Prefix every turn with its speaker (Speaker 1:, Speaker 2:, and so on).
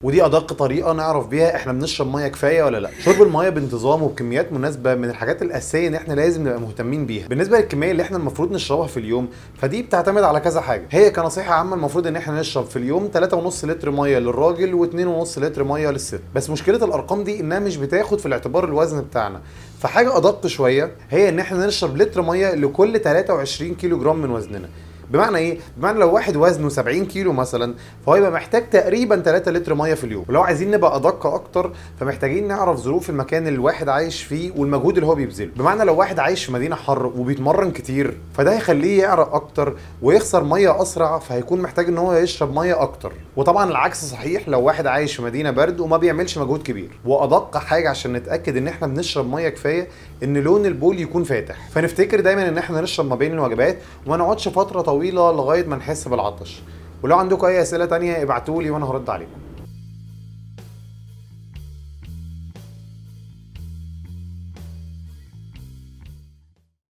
Speaker 1: ودي ادق طريقه نعرف بيها احنا بنشرب ميه كفايه ولا لا شرب الميه بانتظام وبكميات مناسبه من الحاجات الاساسيه ان احنا لازم نبقى مهتمين بيها بالنسبه للكميه اللي احنا المفروض نشربها في اليوم فدي بتعتمد على كذا حاجه هي كنصيحه عامه المفروض ان احنا نشرب في اليوم 3.5 لتر ميه للراجل و2.5 لتر ميه للست بس مشكله الارقام دي انها مش بتاخد في الاعتبار الوزن بتاعنا فحاجه ادق شويه هي ان احنا نشرب لتر ميه لكل 23 كيلو جرام من وزننا بمعنى ايه؟ بمعنى لو واحد وزنه 70 كيلو مثلا فهو يبقى محتاج تقريبا 3 لتر ميه في اليوم، ولو عايزين نبقى ادق اكتر فمحتاجين نعرف ظروف المكان اللي الواحد عايش فيه والمجهود اللي هو بيبذله، بمعنى لو واحد عايش في مدينه حر وبيتمرن كتير فده هيخليه يعرق اكتر ويخسر ميه اسرع فهيكون محتاج ان هو يشرب ميه اكتر، وطبعا العكس صحيح لو واحد عايش في مدينه برد وما بيعملش مجهود كبير، وادق حاجه عشان نتاكد ان احنا بنشرب ميه كفايه ان لون البول يكون فاتح، فنفتكر دايما ان احنا نشرب ما بين الوجبات وما نقعدش فتره طويله لغايه ما نحس بالعطش ولو عندكم اي اسئله تانية ابعتولي وانا هرد عليكم